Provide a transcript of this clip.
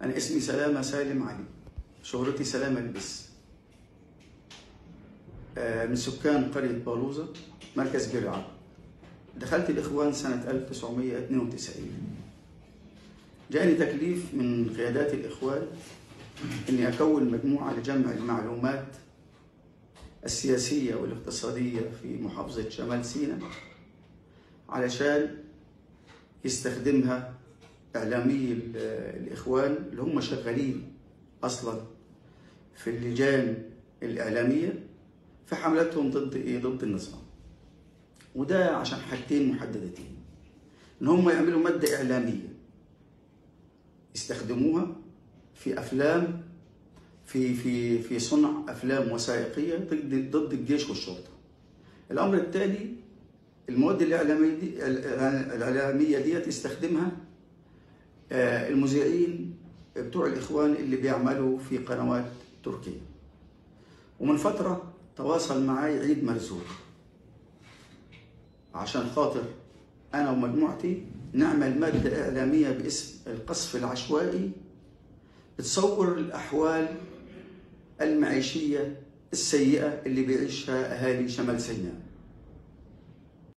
أنا اسمي سلامة سالم علي شهرتي سلامة البس آه، من سكان قرية بالوزة مركز جرعة دخلت الإخوان سنة 1992 جاءني تكليف من قيادات الإخوان إني أكون مجموعة لجمع المعلومات السياسية والاقتصادية في محافظة شمال سيناء علشان يستخدمها إعلامي ال- الإخوان اللي هم شغالين أصلا في اللجان الإعلامية في حملتهم ضد إيه؟ ضد النظام وده عشان حاجتين محددتين إن هم يعملوا مادة إعلامية يستخدموها في أفلام في في في صنع أفلام وثائقية ضد ضد الجيش والشرطة الأمر الثاني المواد الإعلامية دي الإعلامية دي تستخدمها آه، المذيعين بتوع الإخوان اللي بيعملوا في قنوات تركية ومن فترة تواصل معي عيد مرزوق عشان خاطر أنا ومجموعتي نعمل مادة إعلامية باسم القصف العشوائي بتصور الأحوال المعيشية السيئة اللي بيعيشها أهالي شمال سيناء